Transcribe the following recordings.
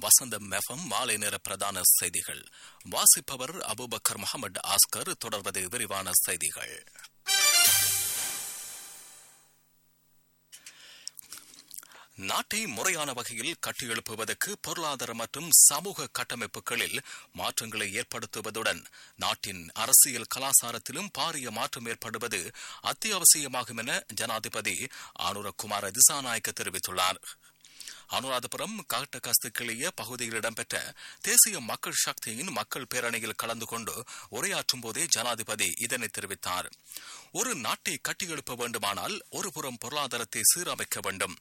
வசந்தம் மெஃபம் மாலை நேர பிரதான செய்திகள் வாசிப்பவர் அபுபக்கர் முகமது ஆஸ்கர் தொடர்வது விரிவான செய்திகள் நாட்டை முறையான வகையில் கட்டியெழுப்புவதற்கு பொருளாதார மற்றும் சமூக கட்டமைப்புகளில் மாற்றங்களை ஏற்படுத்துவதுடன் நாட்டின் அரசியல் கலாச்சாரத்திலும் பாரிய மாற்றம் ஏற்படுவது அத்தியாவசியமாகும் என ஜனாதிபதி ஆனுரகுமார திசாநாயக்க தெரிவித்துள்ளார் அனுராதபுரம் காட்டகஸ்துக்கிளிய பகுதியில் இடம்பெற்ற தேசிய மக்கள் சக்தியின் மக்கள் பேரணியில் கலந்து கொண்டு உரையாற்றும் போதே ஜனாதிபதி இதனை தெரிவித்தார் ஒரு நாட்டை கட்டியெழுப்ப வேண்டுமானால் ஒருபுறம் பொருளாதாரத்தை சீரமைக்க வேண்டும்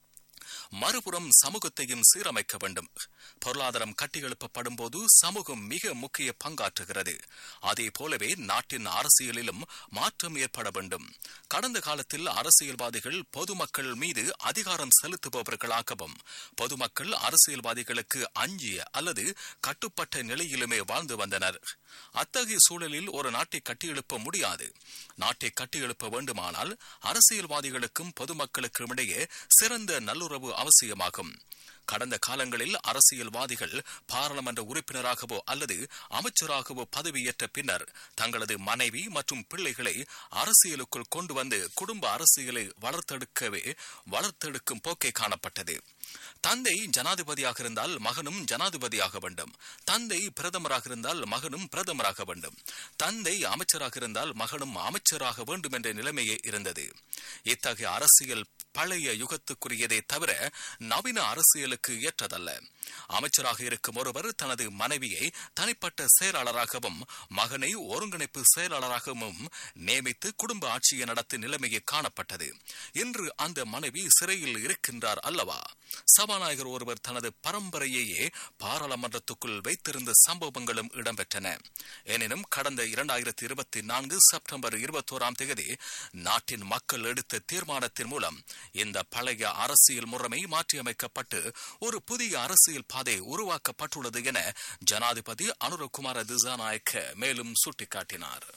மறுபுறம் சமூகத்தையும் சீரமைக்க வேண்டும் பொருளாதாரம் கட்டியெழுப்பப்படும் போது சமூகம் மிக முக்கிய பங்காற்றுகிறது அதே போலவே நாட்டின் அரசியலிலும் மாற்றம் ஏற்பட வேண்டும் கடந்த காலத்தில் அரசியல்வாதிகள் பொதுமக்கள் மீது அதிகாரம் செலுத்துபவர்களாகவும் பொதுமக்கள் அரசியல்வாதிகளுக்கு அஞ்சிய அல்லது கட்டுப்பட்ட நிலையிலுமே வாழ்ந்து வந்தனர் அத்தகைய சூழலில் ஒரு நாட்டை கட்டியெழுப்ப முடியாது நாட்டை கட்டியெழுப்ப வேண்டுமானால் அரசியல்வாதிகளுக்கும் பொதுமக்களுக்கும் இடையே சிறந்த நல்லுறவு அவசியமாகும் கடந்த காலங்களில் அரசியல்வாதிகள் பாராளுமன்ற உறுப்பினராகவோ அல்லது அமைச்சராகவோ பதவியேற்ற பின்னர் தங்களது மனைவி மற்றும் பிள்ளைகளை அரசியலுக்குள் கொண்டு வந்து குடும்ப அரசியலை வளர்த்தெடுக்கவே வளர்த்தெடுக்கும் போக்கே காணப்பட்டது தந்தை ஜனாதிபதியாக இருந்தால் மகனும் ஜனாதிபதியாக வேண்டும் தந்தை பிரதமராக இருந்தால் மகனும் பிரதமராக வேண்டும் தந்தை அமைச்சராக இருந்தால் மகனும் அமைச்சராக வேண்டும் என்ற நிலைமையே இருந்தது இத்தகைய அரசியல் பழைய யுகத்துக்குரியதே தவிர நவீன அரசியலுக்கு ஏற்றதல்ல அமைச்சராக இருக்கும் ஒருவர் தனது மனைவியை தனிப்பட்ட செயலாளராகவும் மகனை ஒருங்கிணைப்பு செயலாளராகவும் நியமித்து குடும்ப ஆட்சியை நடத்தும் நிலைமையே காணப்பட்டது இன்று அந்த மனைவி சிறையில் இருக்கின்றார் அல்லவா சபாநாயகர் ஒருவர் தனது பரம்பரையையே பாராளுமன்றத்துக்குள் வைத்திருந்த சம்பவங்களும் இடம்பெற்றன எனினும் கடந்த இரண்டாயிரத்தி இருபத்தி நான்கு செப்டம்பர் இருபத்தோராம் தேதி நாட்டின் மக்கள் எடுத்த தீர்மானத்தின் மூலம் இந்த பழைய அரசியல் முறைமை மாற்றியமைக்கப்பட்டு ஒரு புதிய அரசியல் பாதை உருவாக்கப்பட்டுள்ளது என ஜனாதிபதி அனுரகுமார திசாநாயக்க மேலும் சுட்டிக்காட்டினார்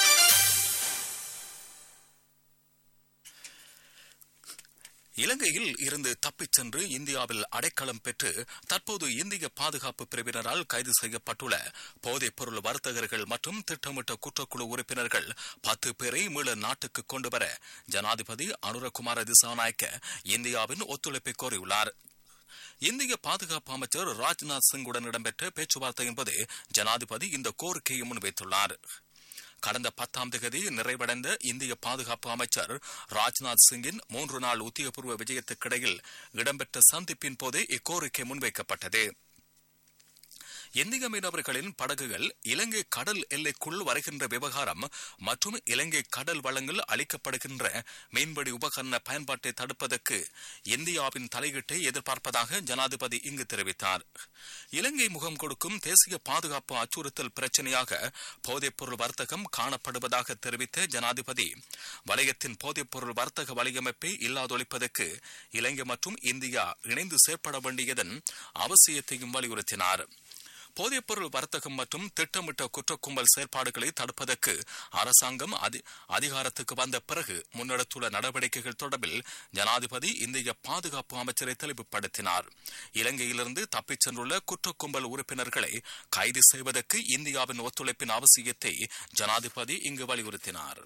இலங்கையில் இருந்து தப்பிச் சென்று இந்தியாவில் அடைக்கலம் பெற்று தற்போது இந்திய பாதுகாப்பு பிரிவினரால் கைது செய்யப்பட்டுள்ள போதைப் பொருள் வர்த்தகர்கள் மற்றும் திட்டமிட்ட குற்றக்குழு உறுப்பினர்கள் பத்து பேரை மீள நாட்டுக்கு கொண்டுவர ஜனாதிபதி அனுரகுமார திசாநாயக்க இந்தியாவின் ஒத்துழைப்பை கோரியுள்ளார் இந்திய பாதுகாப்பு அமைச்சர் ராஜ்நாத் சிங்குடன் இடம்பெற்ற பேச்சுவார்த்தையின் போது ஜனாதிபதி இந்த கோரிக்கையை முன்வைத்துள்ளார் கடந்த பத்தாம் தேதி நிறைவடைந்த இந்திய பாதுகாப்பு அமைச்சர் ராஜ்நாத் சிங்கின் மூன்று நாள் உத்தியோகபூர்வ விஜயத்துக்கிடையில் இடம்பெற்ற சந்திப்பின் போதே இக்கோரிக்கை முன்வைக்கப்பட்டது இந்திய மீனவர்களின் படகுகள் இலங்கை கடல் எல்லைக்குள் வருகின்ற விவகாரம் மற்றும் இலங்கை கடல் வளங்கள் அளிக்கப்படுகின்ற மீன்பிடி உபகரண பயன்பாட்டை தடுப்பதற்கு இந்தியாவின் தலையீட்டை எதிர்பார்ப்பதாக ஜனாதிபதி இங்கு தெரிவித்தார் இலங்கை முகம் கொடுக்கும் தேசிய பாதுகாப்பு அச்சுறுத்தல் பிரச்சனையாக போதைப்பொருள் வர்த்தகம் காணப்படுவதாக தெரிவித்த ஜனாதிபதி வலயத்தின் போதைப்பொருள் வர்த்தக வலையமைப்பை இல்லாதொழிப்பதற்கு இலங்கை மற்றும் இந்தியா இணைந்து செயற்பட வேண்டியதன் அவசியத்தையும் வலியுறுத்தினார் போதைப்பொருள் வர்த்தகம் மற்றும் திட்டமிட்ட குற்றக்கும்பல் செயற்பாடுகளை தடுப்பதற்கு அரசாங்கம் அதிகாரத்துக்கு வந்த பிறகு முன்னெடுத்துள்ள நடவடிக்கைகள் தொடர்பில் ஜனாதிபதி இந்திய பாதுகாப்பு அமைச்சரை தெளிவுபடுத்தினார் இலங்கையிலிருந்து தப்பிச் சென்றுள்ள குற்றக்கும்பல் உறுப்பினர்களை கைது செய்வதற்கு இந்தியாவின் ஒத்துழைப்பின் அவசியத்தை ஜனாதிபதி இங்கு வலியுறுத்தினார்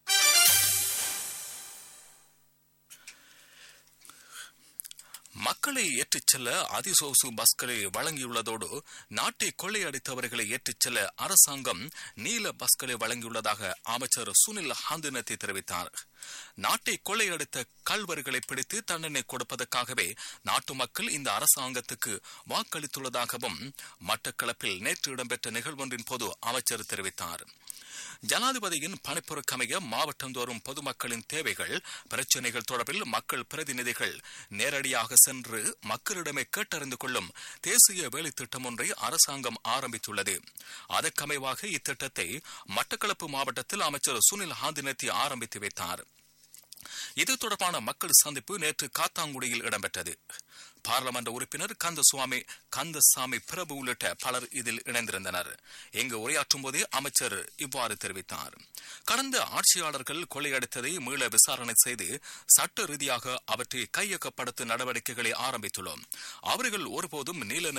மக்களை ஏற்றிச் செல்ல அதிசோசு பஸ்களை வழங்கியுள்ளதோடு நாட்டை கொள்ளையடித்தவர்களை ஏற்றிச் செல்ல அரசாங்கம் நீல பஸ்களை வழங்கியுள்ளதாக அமைச்சர் சுனில் ஹாந்தினத்தை தெரிவித்தார் நாட்டை கொள்ளையடித்த கல்வர்களை பிடித்து தண்டனை கொடுப்பதற்காகவே நாட்டு மக்கள் இந்த அரசாங்கத்துக்கு வாக்களித்துள்ளதாகவும் மட்டக்களப்பில் நேற்று இடம்பெற்ற நிகழ்வொன்றின் போது அமைச்சர் தெரிவித்தார் ஜனாதிபதியின் பணிப்புறக்கமைய மாவட்டந்தோறும் பொதுமக்களின் தேவைகள் பிரச்சினைகள் தொடர்பில் மக்கள் பிரதிநிதிகள் நேரடியாக சென்று மக்களிடமே கேட்டறிந்து கொள்ளும் தேசிய வேலை திட்டம் ஒன்றை அரசாங்கம் ஆரம்பித்துள்ளது அதற்கமைவாக இத்திட்டத்தை மட்டக்களப்பு மாவட்டத்தில் அமைச்சர் சுனில் ஹாந்தினத்தி ஆரம்பித்து வைத்தார் இது தொடர்பான மக்கள் சந்திப்பு நேற்று காத்தாங்குடியில் இடம்பெற்றது பார்லமெண்ட் உறுப்பினர் கந்தசுவாமி கந்தசாமி பிரபு உள்ளிட்ட பலர் இதில் இணைந்திருந்தனர் இங்கு உரையாற்றும் போதே அமைச்சர் இவ்வாறு தெரிவித்தார் கடந்த ஆட்சியாளர்கள் கொள்ளையடித்ததை மீள விசாரணை செய்து சட்ட ரீதியாக அவற்றை கையகப்படுத்தும் நடவடிக்கைகளை ஆரம்பித்துள்ளோம் அவர்கள் ஒருபோதும் நீல